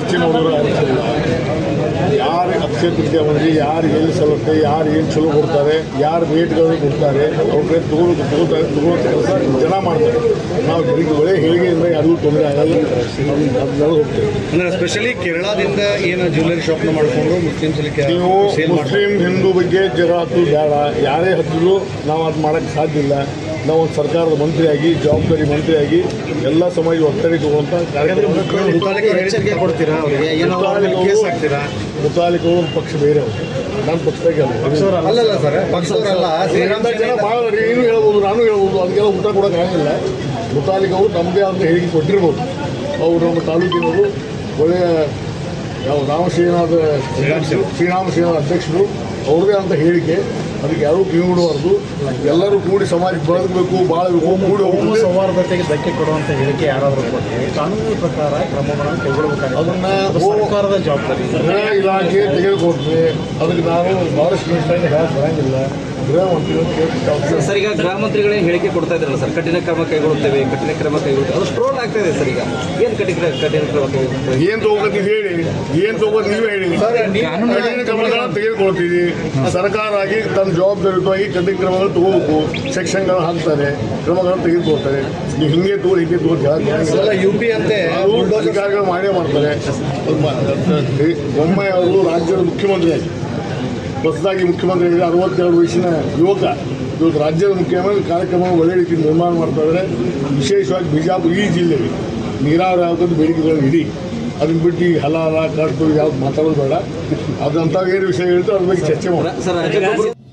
ಚರ್ಚೆ ಮಾಡೋದ್ರ ಅರ್ಥ ಇಲ್ಲ ಯಾರು ಅಕ್ಷಯ ತೃತೀಯ ಬಂದ್ರೆ ಯಾರು ಎಲ್ಲಿ ಸಲ್ಲುತ್ತೆ ಯಾರು ಏನು ಚಲೋ ಕೊಡ್ತಾರೆ ಯಾರು ರೇಟ್ಗಳನ್ನು ಕೊಡ್ತಾರೆ ಅವ್ರ ಕಡೆ ತಗೊಳ್ಳೋ ತಗೋತಾರೆ ತಗೊಳ್ಳೋ ಕೆಲಸ ಜನ ಮಾಡ್ತಾರೆ ನಾವು ಜನಕ್ಕೆ ಒಳ್ಳೆ ಹೇಳಿಕೆಯಿಂದ ಯಾರಿಗೂ ತೊಂದರೆ ಆಗಲ್ಲ ಅದನ್ನೆಲ್ಲ ಹೋಗ್ತೇವೆ ಅಂದ್ರೆ ಸ್ಪೆಷಲಿ ಕೇರಳದಿಂದ ಏನು ಜ್ಯುವೆಲರಿ ಶಾಪ್ನ ಮಾಡಿಕೊಂಡು ಮುಸ್ಲಿಮ್ಸ್ ನೀವು ಸೇಲ್ ಮಾಡ್ತಾರೆ ಮುಸ್ಲಿಂ ಹಿಂದೂ ಬಗ್ಗೆ ಜಗಳ ಹತ್ತು ಬೇಡ ಯಾರೇ ಹತ್ತಿದ್ರು ನಾವು ಅದು ಮಾಡೋಕ್ಕೆ ಸಾಧ್ಯ ಇಲ್ಲ ನಾವು ಒಂದು ಸರ್ಕಾರದ ಮಂತ್ರಿಯಾಗಿ ಜವಾಬ್ದಾರಿ ಮಂತ್ರಿಯಾಗಿ ಎಲ್ಲ ಸಮಾಜ ಒತ್ತಡ ತಗೊಳ್ಳುವಂಥ ಕಾರ್ಯಕ್ರಮ ಮುತಾಲಿಕರು ಹೇಳಿದ್ದಕ್ಕೆ ಕೊಡ್ತೀರಾ ಅವರಿಗೆ ಏನೋ ಅವ್ರ ಮೇಲೆ ಕೇಸ್ ಹಾಕ್ತೀರಾ ಮುತಾಲಿಕರು ಒಂದು ಪಕ್ಷ ಬೇರೆ ಅವರು ನನ್ನ ಪಕ್ಷದಾಗೆ ಅಲ್ಲ ಅಲ್ಲಲ್ಲ ಸರ್ ಪಕ್ಷದವರಲ್ಲ ಶ್ರೀರಾಮ್ ಇಂಥ ಜನ ಭಾಳ ನೀನು ಹೇಳ್ಬೋದು ನಾನು ಹೇಳ್ಬೋದು ಅದಕ್ಕೆಲ್ಲ ಉತ್ತರ ಕೊಡೋಕ್ಕಾಗಿಲ್ಲ ಮುತಾಲಿಕವರು ತಮ್ಮದೇ ಆದ ಹೇಳಿಕೆ ಕೊಟ್ಟಿರ್ಬೋದು ಅವರು ನಮ್ಮ ತಾಲೂಕಿನವರು ಒಳ್ಳೆಯ ಯಾವ ರಾಮಶ್ರೀನಾಥ ಶ್ರೀರಾಮ ಶ್ರೀನಾಥ ಅಧ್ಯಕ್ಷರು ಅವ್ರದ್ದೇ ಅಂತ ಹೇಳಿಕೆ ಅದಕ್ಕೆ ಯಾರೂ ಕಿವಿಡಬಾರ್ದು ಎಲ್ಲರೂ ಕೂಡಿ ಸಮಾಜಕ್ಕೆ ಬದುಕಬೇಕು ಬಾಳಬೇಕು ಕೂಡಿ ಹೋಗ್ಬೇಕು ಸೌಹಾರ್ದತೆಗೆ ಧಕ್ಕೆ ಕೊಡುವಂತ ಹೇಳಿಕೆ ಯಾರಾದರೂ ಕೊಟ್ಟರೆ ಕಾನೂನು ಪ್ರಕಾರ ಕ್ರಮಗಳನ್ನು ಕೈಗೊಳ್ಳಬೇಕಾಗುತ್ತೆ ಅದನ್ನ ಅದು ಸರ್ಕಾರದ ಜವಾಬ್ದಾರಿ ಗೃಹ ಇಲಾಖೆ ತೆಗೆದುಕೊಟ್ರೆ ಅದಕ್ಕೆ ನಾನು ಭಾಳಷ್ಟು ನಿಷ್ಠೆಯಿಂದ ಹೇಳಕ್ ಬರಂಗಿಲ್ಲ ಗೃಹ ಮಂತ್ರಿಗಳು ಕೇಳ್ತಾರೆ ಸರ್ ಈಗ ಗೃಹ ಮಂತ್ರಿಗಳೇ ಹೇಳಿಕೆ ಕೊಡ್ತಾ ಇದ್ರಲ್ಲ ಸರ್ ಕಠಿಣ ಕ್ರಮ ಕೈಗೊಳ್ಳುತ್ತೇವೆ ಕಠಿಣ ಕ್ರಮ ಕೈಗೊಳ್ಳುತ್ತೇವೆ ಅದು ಸ್ಟ್ರೋಲ್ ಆಗ್ತಾ ಇದೆ ಸರ್ ಈಗ ಏನು ಕಠಿಣ ಕಠಿಣ ಕ್ರಮ ಕೈಗೊಳ್ಳುತ್ತೇವೆ ಏನ್ ತಗೋಬೇಕು ಹೇಳಿ ಏನ್ ತಗೋಬೇಕು ನೀವೇ ಹೇಳಿ ಕಠಿಣ ಕ್ರಮಗಳನ್ನು ತೆಗೆದುಕೊಳ್ತೀವಿ ಸರ್ಕಾರ ಆಗಿ ತನ್ನ ಜವಾಬ್ದಾರಿಯುತವಾಗಿ ಕಠಿಣ ಕ್ರಮಗಳು ತಗೋಬೇಕು ಸೆಕ್ಷನ್ಗಳು ಹಾಕ್ತಾರೆ ಕ್ರಮಗಳನ್ನು ತೆಗೆದುಕೊಳ್ತಾರೆ ನೀವು ಹಿಂಗೆ ತಗೊಳ್ಳಿ ಹಿಂಗೆ ತಗೊಳ್ಳಿ ಎಲ್ಲ ಯು ಪಿ ಅಂತೆ ಅದು ಅಧಿಕಾರಿಗಳು ಮಾಡೇ ಮಾಡ್ತಾರೆ ಬೊಮ್ಮಾಯಿ ಅವರು ರಾಜ್ಯದ ಮುಖ್ಯಮಂತ್ರಿ ಆಗಿ ಹೊಸದಾಗಿ ಮುಖ್ಯಮಂತ್ರಿ ಆಗಿ ಅರವತ್ತೆರಡು ವಯಸ್ಸಿನ ಯುವಕ ಇವತ್ತು ರಾಜ್ಯದ ಮುಖ್ಯಮಂತ್ರಿ ಕಾರ್ಯಕ್ರಮ ಒಳ್ಳೆ ರೀತಿ ನಿರ್ಮಾಣ ಮಾಡ್ತಾ ಇದ್ದಾರೆ ವಿಶೇಷವಾಗಿ ಬಿಜಾಪುರ ಈ ಜಿಲ್ಲೆಗೆ ನೀರಾವರಿ ಆಗೋದು ಬೇಡಿಕೆಗಳನ್ನು ಇಡಿ ಅದನ್ನ ಬಿಟ್ಟು ಈ ಹಲ ಹಲ ಕಟ್ಟು ಯಾವ್ದು ಮಾತಾಡೋದು ಬೇಡ ಅದಂಥವು ಏನು ವಿಷಯ ಹೇಳ್ತಾರೆ ಅದ್ರ ಬಗ್ಗೆ ಚರ್ಚೆ ಮಾಡೋಣ ಸರ್ ರಾಜ್ಯಕ್ಕೊಬ್ಬರು